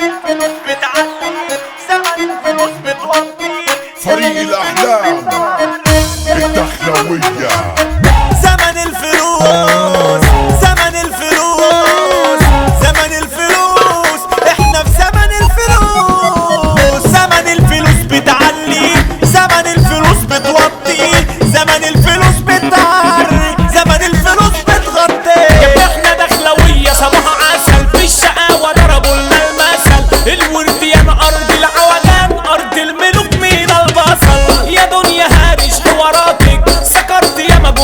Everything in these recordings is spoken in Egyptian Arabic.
الفلوس بتعلي زمن الفلوس بتوطي فريق الأحلام الدخلوية زمن الفلوس زمن الفلوس زمن الفلوس احنا في زمن الفلوس زمن الفلوس بتعلي زمن الفلوس بتوطي زمن الفلوس بتعري زمن الفلوس بتغطي احنا دخلوية صباح عسل في الشقاوة ضربوا لنا المثل الورديان ارض العوجان ارض الملوك من البصل يا دنيا هارش حواراتك سكرت ياما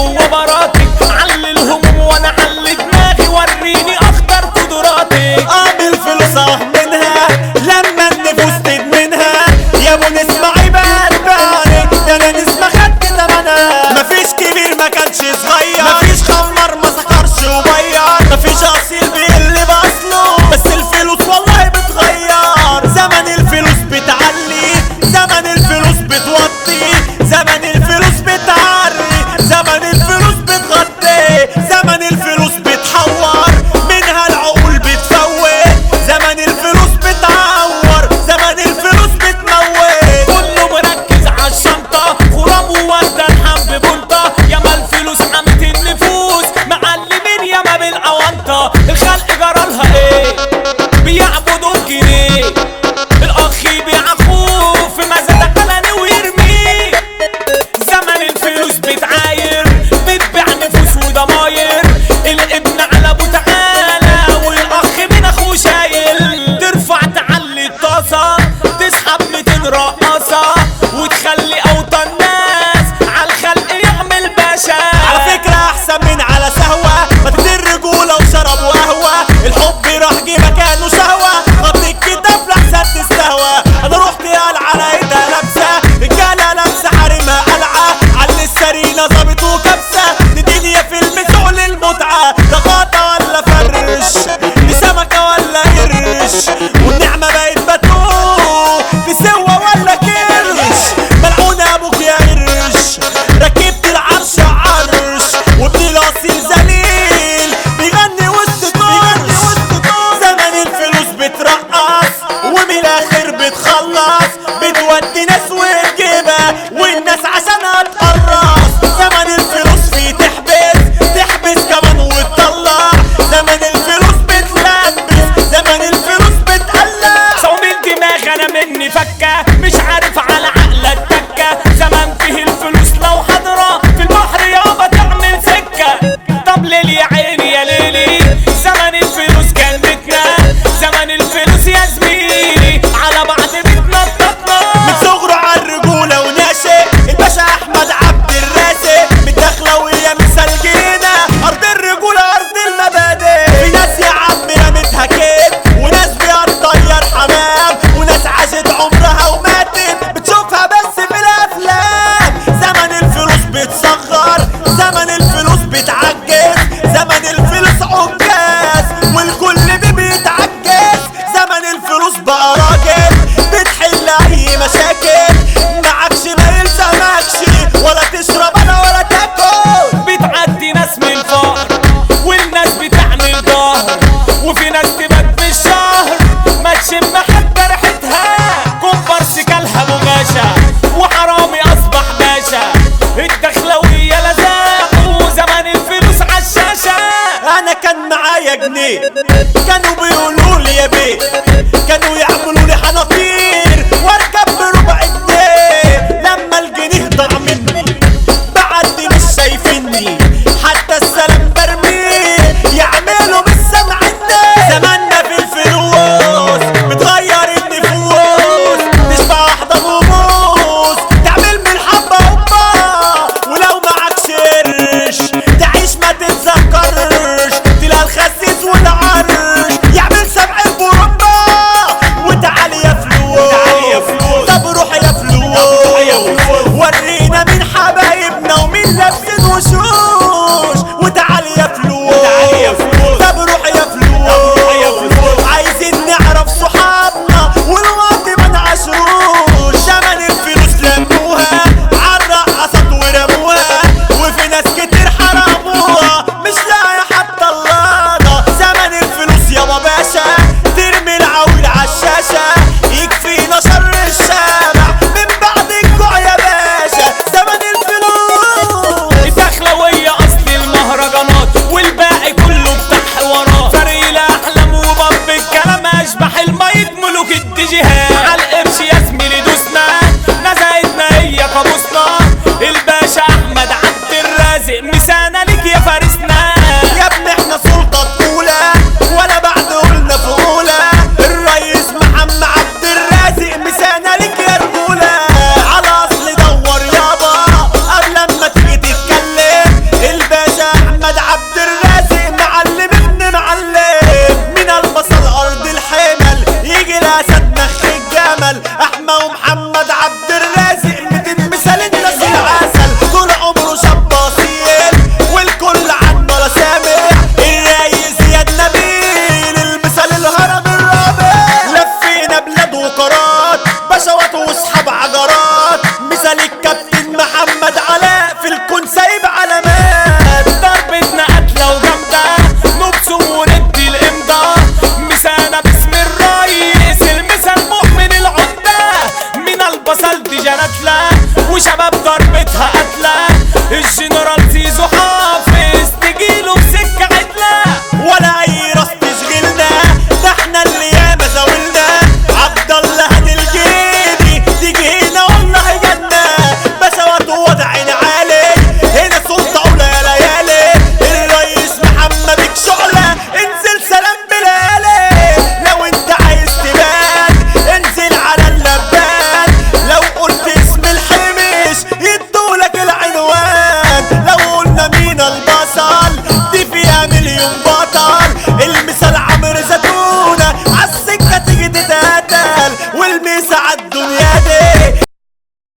الجهاد على القرش يا زميلي دوسنا نزايدنا هي قاموسنا الباشا احمد عبد الرازق مسانا ليك يا فارسنا يا ابني احنا سلطة اولى ولا بعد قلنا في اولى الرئيس محمد عبد الرازق مسانا لك يا رجولة على اصل دور يابا قبل ما تيجي تتكلم الباشا احمد عبد الرازق معلم ابن معلم من البصل ارض الحمل يجي الاسد نخ الجمل